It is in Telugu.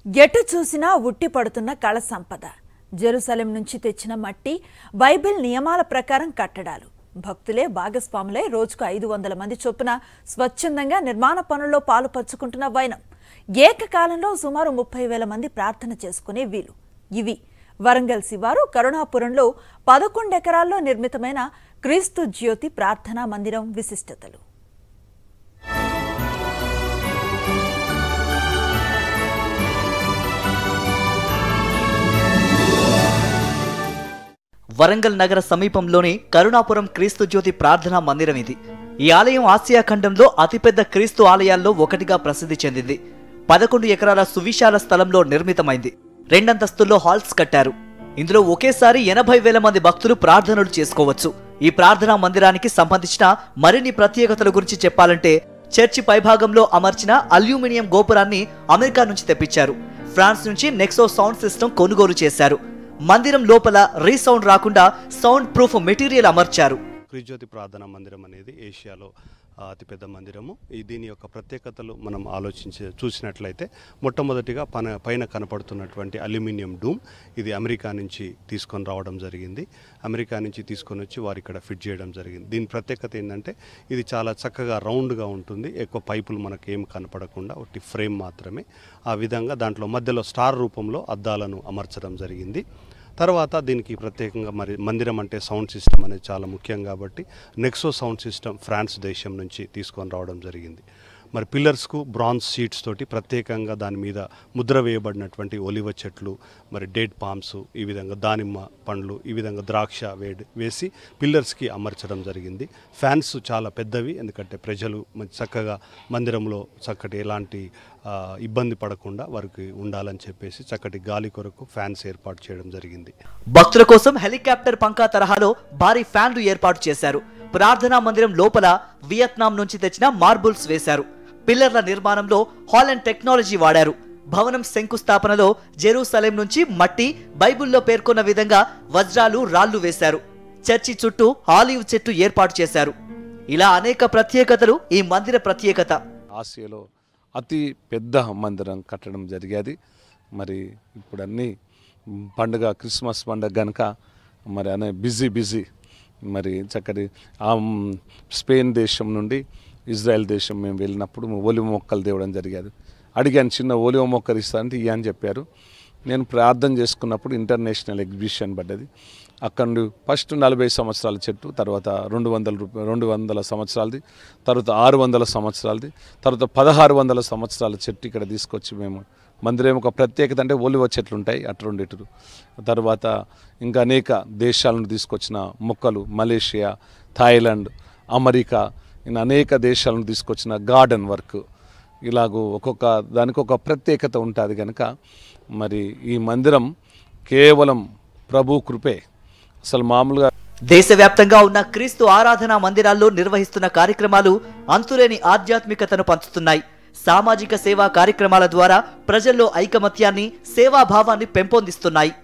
ఎటు చూసినా ఉట్టి పడుతున్న కళ సంపద జెరూసలేం నుంచి తెచ్చిన మట్టి బైబిల్ నియమాల ప్రకారం కట్టడాలు భక్తులే భాగస్వాములై రోజుకు ఐదు వందల మంది చొప్పున స్వచ్ఛందంగా నిర్మాణ పనుల్లో పాలు పంచుకుంటున్న వైనం ఏకకాలంలో సుమారు ముప్పై వేల మంది ప్రార్థన చేసుకునే వీలు ఇవి వరంగల్ శివారు కరుణాపురంలో పదకొండు ఎకరాల్లో నిర్మితమైన క్రీస్తు జ్యోతి ప్రార్థనా మందిరం విశిష్టతలు వరంగల్ నగర సమీపంలోని కరుణాపురం క్రీస్తు జ్యోతి ప్రార్థనా మందిరం ఇది ఈ ఆలయం ఆసియా ఖండంలో అతిపెద్ద క్రీస్తు ఆలయాల్లో ఒకటిగా ప్రసిద్ధి చెందింది పదకొండు ఎకరాల సువిశాల స్థలంలో నిర్మితమైంది రెండంతస్తుల్లో హాల్స్ కట్టారు ఇందులో ఒకేసారి ఎనభై వేల మంది భక్తులు ప్రార్థనలు చేసుకోవచ్చు ఈ ప్రార్థనా మందిరానికి సంబంధించిన మరిన్ని ప్రత్యేకతల గురించి చెప్పాలంటే చర్చి పైభాగంలో అమర్చిన అల్యూమినియం గోపురాన్ని అమెరికా నుంచి తెప్పించారు ఫ్రాన్స్ నుంచి నెక్సో సౌండ్ సిస్టమ్ కొనుగోలు చేశారు మందిరం లోపల రీసౌండ్ రాకుండా సౌండ్ ప్రూఫ్ మెటీరియల్ అమర్చారు క్రిజ్యోతి ప్రార్థనా మందిరం అనేది ఏషియాలో ఆ, అతిపెద్ద మందిరము ఈ దీని యొక్క ప్రత్యేకతలు మనం ఆలోచించి చూసినట్లయితే మొట్టమొదటిగా పన పైన కనపడుతున్నటువంటి అల్యూమినియం డూమ్ ఇది అమెరికా నుంచి తీసుకొని రావడం జరిగింది అమెరికా నుంచి తీసుకొని వచ్చి వారు ఇక్కడ ఫిట్ చేయడం జరిగింది దీని ప్రత్యేకత ఏంటంటే ఇది చాలా చక్కగా రౌండ్గా ఉంటుంది ఎక్కువ పైపులు మనకు ఏం కనపడకుండా ఒకటి ఫ్రేమ్ మాత్రమే ఆ విధంగా దాంట్లో మధ్యలో స్టార్ రూపంలో అద్దాలను అమర్చడం జరిగింది తర్వాత దీనికి ప్రత్యేకంగా మరి మందిరం అంటే సౌండ్ సిస్టమ్ అనేది చాలా ముఖ్యం కాబట్టి నెక్సో సౌండ్ సిస్టమ్ ఫ్రాన్స్ దేశం నుంచి తీసుకొని రావడం జరిగింది మరి పిల్లర్స్కు బ్రాంజ్ సీట్స్ తోటి ప్రత్యేకంగా దాని మీద ముద్ర వేయబడినటువంటి ఒలివ చెట్లు మరి డేట్ పామ్స్ ఈ విధంగా దానిమ్మ పండ్లు ఈ విధంగా ద్రాక్ష వేడి వేసి పిల్లర్స్కి అమర్చడం జరిగింది ఫ్యాన్స్ చాలా పెద్దవి ఎందుకంటే ప్రజలు మంచి చక్కగా మందిరంలో చక్కటి ఎలాంటి ఆ, ఇబ్బంది పడకుండా వారికి ఉండాలని చెప్పేసి చక్కటి గాలి కొరకు ఫ్యాన్స్ ఏర్పాటు చేయడం జరిగింది భక్తుల కోసం హెలికాప్టర్ పంకా తరహాలో భారీ ఫ్యాన్లు ఏర్పాటు చేశారు ప్రార్థనా మందిరం లోపల వియత్నాం నుంచి తెచ్చిన మార్బుల్స్ వేశారు పిల్లర్ల నిర్మాణంలో హాలండ్ టెక్నాలజీ వాడారు భవనం శంకుస్థాపనలో జెరూసలేం నుంచి మట్టి బైబిల్లో పేర్కొన్న విధంగా వజ్రాలు రాళ్లు వేశారు చర్చి చుట్టూ ఆలివ్ చెట్టు ఏర్పాటు చేశారు ఇలా అనేక ప్రత్యేకతలు ఈ మందిర ప్రత్యేకత ఆసియాలో అతి పెద్ద మందిరం కట్టడం జరిగేది మరి ఇప్పుడు అన్నీ పండుగ క్రిస్మస్ పండుగ కనుక మరి అనే బిజీ బిజీ మరి చక్కటి ఆ మ్, స్పెయిన్ దేశం నుండి ఇజ్రాయెల్ దేశం మేము వెళ్ళినప్పుడు ఒలివ మొక్కలు తేవడం జరిగేది అడిగాను చిన్న ఒలివ మొక్కలు ఇస్తానంటే ఇయ్య అని చెప్పారు నేను ప్రార్థన చేసుకున్నప్పుడు ఇంటర్నేషనల్ ఎగ్జిబిషన్ పడ్డది అక్కడ నుండి ఫస్ట్ నలభై సంవత్సరాల చెట్టు తర్వాత రెండు వందల రూపాయలు రెండు వందల సంవత్సరాలది తర్వాత ఆరు వందల సంవత్సరాలది తర్వాత పదహారు వందల సంవత్సరాల చెట్టు ఇక్కడ తీసుకొచ్చి మేము మందిరం ఒక ప్రత్యేకత అంటే ఒలివ చెట్లు ఉంటాయి అటు రెండు ఇటు తర్వాత ఇంకా అనేక దేశాల నుండి తీసుకొచ్చిన మొక్కలు మలేషియా థాయిలాండ్ అమెరికా ఇంకా అనేక దేశాల నుండి తీసుకొచ్చిన గార్డెన్ వర్క్ ఇలాగూ ఒక్కొక్క దానికి ఒక ప్రత్యేకత ఉంటుంది కనుక మరి ఈ మందిరం కేవలం ప్రభు కృపే అసలు మామూలుగా దేశవ్యాప్తంగా ఉన్న క్రీస్తు ఆరాధనా మందిరాల్లో నిర్వహిస్తున్న కార్యక్రమాలు అంతులేని ఆధ్యాత్మికతను పంచుతున్నాయి సామాజిక సేవా కార్యక్రమాల ద్వారా ప్రజల్లో ఐకమత్యాన్ని సేవాభావాన్ని పెంపొందిస్తున్నాయి